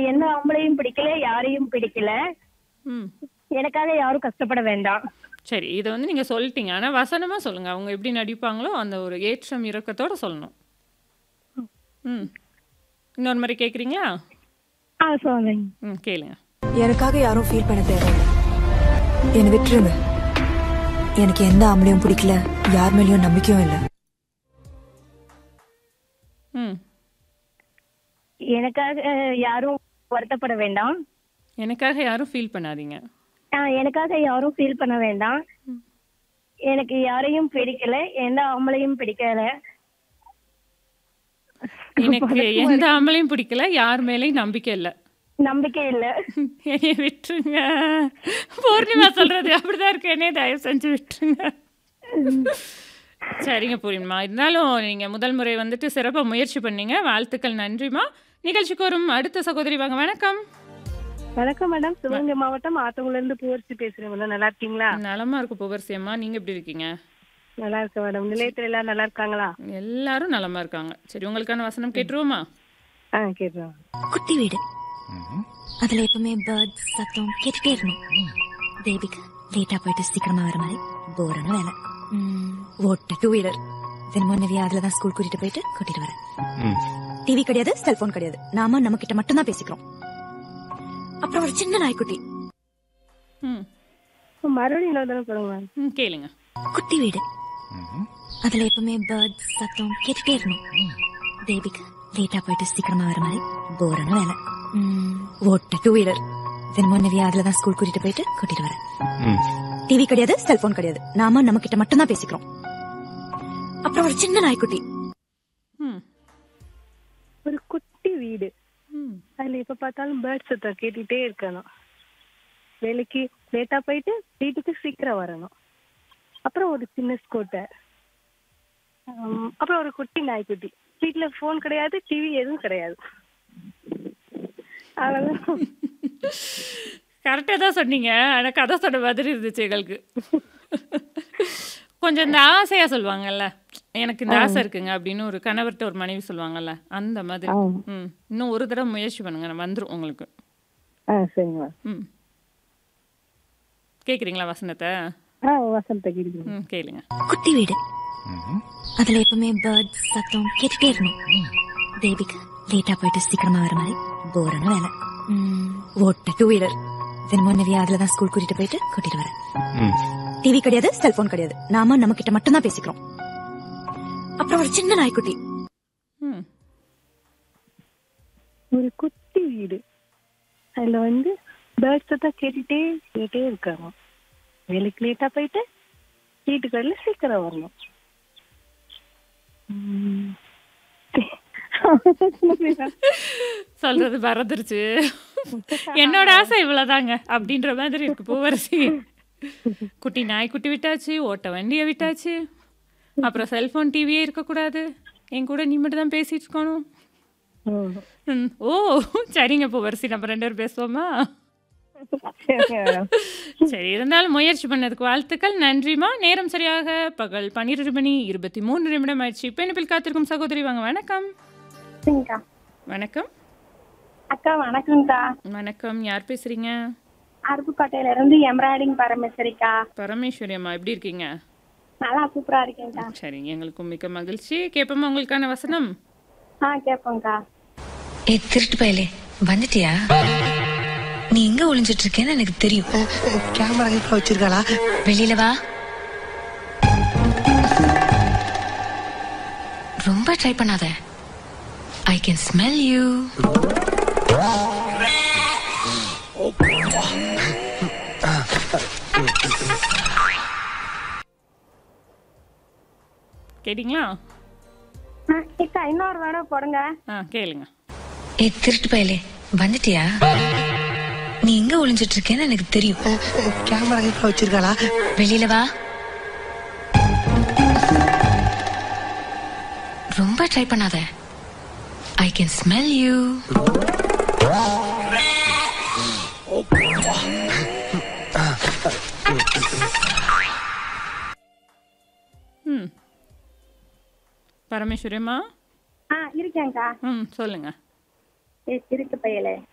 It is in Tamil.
எந்த ஆம்பளையும் பிடிக்கல யாரையும் பிடிக்கல ம் எனக்காக யாரும் கஷ்டப்பட வேண்டாம் சரி இதை வந்து நீங்கள் சொல்லிட்டீங்க ஆனால் வசனமாக சொல்லுங்கள் அவங்க எப்படி நடிப்பாங்களோ அந்த ஒரு ஏற்றம் இறக்கத்தோட சொல்லணும் ம் இன்னொரு மாதிரி கேட்குறீங்களா ஆ சொல்லுங்க ம் கேளுங்க எனக்காக யாரும் ஃபீல் பண்ண தேவையில்லை என்னை விட்டுருங்க எனக்கு எந்த ஆம்பளையும் பிடிக்கல யார் மேலேயும் நம்பிக்கையும் இல்லை ம் எனக்காக அஹ், யாரும் வருத்தப்பட வேண்டாம் எனக்காக யாரும் ஃபீல் பண்ணாதீங்க ஆ, எனக்காக யாரும் ஃபீல் பண்ண வேண்டாம் எனக்கு யாரையும் பிடிக்கல எந்த ஆம்பளையும் பிடிக்கல எனக்கு எந்த ஆம்பளையும் பிடிக்கல யார் மேலேயும் நம்பிக்கை இல்லை நம்பிக்கை இல்ல என்னைய விட்டுருங்க பூர்ணிமா சொல்றது அப்படிதான் இருக்கு என்னைய தயவு செஞ்சு விட்டுருங்க சரிங்க பூர்ணிமா இருந்தாலும் நீங்க முதல் முறை வந்துட்டு சிறப்பா முயற்சி பண்ணீங்க வாழ்த்துக்கள் நன்றிமா நிகழ்ச்சிக்கு வரும் அடுத்த சகோதரி வாங்க வணக்கம் வணக்கம் மேடம் சிவகங்கை மாவட்டம் ஆத்தங்குள்ள இருந்து பூவரிசி பேசுறேன் மேடம் நல்லா இருக்கீங்களா நலமா இருக்கு புகர்சி அம்மா நீங்க எப்படி இருக்கீங்க நல்லா இருக்கு மேடம் நிலையத்துல எல்லாரும் நல்லா இருக்காங்களா எல்லாரும் நலமா இருக்காங்க சரி உங்களுக்கான வசனம் கேட்டுருவோமா ஆ கேட்டுறோம் குட்டி வீடு அதுல எப்பவுமே பேர்ட் சத்தம் கேட்டுட்டே இருக்கணும் பேபிக்கு லேட்டா போயிட்டு சீக்கிரமா வர மாதிரி போரான வேலை ம், ஓட்ட டூ வீலர் தினமும் நவியா அதுல தான் ஸ்கூல் கூட்டிட்டு போயிட்டு கூட்டிட்டு வரேன் டிவி கிடையாது செல்போன் கிடையாது நாம நம்ம கிட்ட மட்டும் தான் பேசிக்கிறோம் அப்புறம் ஒரு சின்ன நாய்க்குட்டி ம் மறுபடியும் இன்னொரு தடவை சொல்லுங்க மேம் ம் கேளுங்க குட்டி வீடு அதுல எப்பவுமே பேர்ட் சத்தம் கேட்டுட்டே இருக்கணும் பேபிக்கு லேட்டா போயிட்டு சீக்கிரமா வர மாதிரி போரான வேலை ம், ஓட்ட டூ வீலர் தினமும் நவியா அதுல தான் ஸ்கூல் கூட்டிட்டு போயிட்டு கூட்டிட்டு வரேன் டிவி கிடையாது செல்போன் கிடையாது நாம நம்ம கிட்ட மட்டும் தான் பேசிக்கிறோம் அப்புறம் ஒரு சின்ன நாய்க்குட்டி ம் ஒரு குட்டி வீடு ம் அதுல எப்ப பார்த்தாலும் பேர்ட் சத்தம் கேட்டுட்டே இருக்கணும் வேலைக்கு லேட்டா போயிட்டு வீட்டுக்கு சீக்கிரம் வரணும் அப்புறம் ஒரு சின்ன ஸ்கூட்டர் அப்புறம் ஒரு குட்டி நாய்க்குட்டி வீட்டுல போன் கிடையாது டிவி எதுவும் கிடையாது அவ்வளவுதான் கரெக்டாக தான் சொன்னீங்க ஆனால் கதை சொன்ன மாதிரி இருந்துச்சு எங்களுக்கு கொஞ்சம் இந்த ஆசையாக சொல்லுவாங்கல்ல எனக்கு இந்த ஆசை இருக்குங்க அப்படின்னு ஒரு கணவர்கிட்ட ஒரு மனைவி சொல்லுவாங்கல்ல அந்த மாதிரி ம் இன்னும் ஒரு தடவை முயற்சி பண்ணுங்க நான் வந்துடும் உங்களுக்கு ஆ சரிங்க ம் கேட்குறீங்களா வசனத்தை ஆ வசந்த கேட்குறீங்க ம் கேளுங்க குட்டி வீடு அதுல எப்பவுமே பேர்ட் சத்தம் கேட்டுட்டே இருக்கணும் பேபிக்கு லேட்டா போயிட்டு சீக்கிரமா வர மாதிரி போரான வேலை ம், ஓட்ட டூ வீலர் தினமும் நவியா அதுல தான் ஸ்கூல் கூட்டிட்டு போயிட்டு கூட்டிட்டு வரேன் டிவி கிடையாது செல்போன் கிடையாது நாம நம்ம கிட்ட மட்டும் தான் பேசிக்கிறோம் அப்புறம் ஒரு சின்ன நாய்க்குட்டி ம் ஒரு குட்டி வீடு அதுல வந்து பேர்ட்ஸ் தான் கேட்டுட்டே கேட்டே இருக்காங்க வேலைக்கு லேட்டா போயிட்டு வீட்டுக்கு வரல சீக்கிரம் வரணும் உம். சொல்றது மறந்துருச்சு என்னோட ஆசை இவ்வளவுதாங்க அப்படின்ற மாதிரி இருக்கு பூவரசி குட்டி நாய் குட்டி விட்டாச்சு ஓட்ட வண்டியை விட்டாச்சு அப்புறம் செல்போன் டிவியே இருக்கக்கூடாது என் கூட நீ மட்டும் தான் பேசிட்டு இருக்கணும் உம். ம், ஓ சரிங்க பூவரசி நம்ம ரெண்டு பேரும் பேசுவோமா சரிங்க madam. சரி இருந்தாலும் முயற்சி பண்ணதுக்கு வாழ்த்துக்கள் நன்றிமா நேரம் சரியாக பகல் பன்னிரெண்டு மணி இருபத்தி மூன்று நிமிடம் ஆயிடுச்சு பெண்ணிப்பில் காத்திருக்கும் சகோதரி வாங்க வணக்கம் சரிங்கக்கா. வணக்கம் அக்கா வணக்கம்க்கா வணக்கம் யார் பேசுறீங்க அருப்புக்கோட்டையில இருந்து எம்ப்ராய்டிங் பரமேஸ்வரிக்கா பரமேஸ்வரி அம்மா எப்படி இருக்கீங்க நல்லா சூப்பரா இருக்கேன்க்கா சரிங்க எங்களுக்கும் மிக்க மகிழ்ச்சி கேட்போமா உங்களுக்கான வசனம் ஆ கேட்போங்க்கா ஏ திருட்டு பயலே வந்துட்டியா நீ எங்க ஒளிஞ்சிட்டு இருக்கேன்னு எனக்கு தெரியும் கேமரா கிட்ட வச்சிருக்காளா வெளியில வா ரொம்ப ட்ரை பண்ணாத ஐ கேன் ஸ்மெல் யூ கேட்டிங்களா அக்கா இன்னொரு தடவை போடுங்க ஆ கேளுங்க ஏ திருட்டு பயலே வந்துட்டியா நீ எங்க ஒளிஞ்சிட்டு இருக்கேன்னு எனக்கு தெரியும் கேமரா கிட்ட வச்சிருக்காளா வெளியில வா ரொம்ப ட்ரை பண்ணாத ஐ கேன் ஸ்மெல் யூ ம் பரமேஸ்வரி அம்மா ஆ இருக்கேங்க்கா ம் சொல்லுங்க ஏ திருட்டு பயலே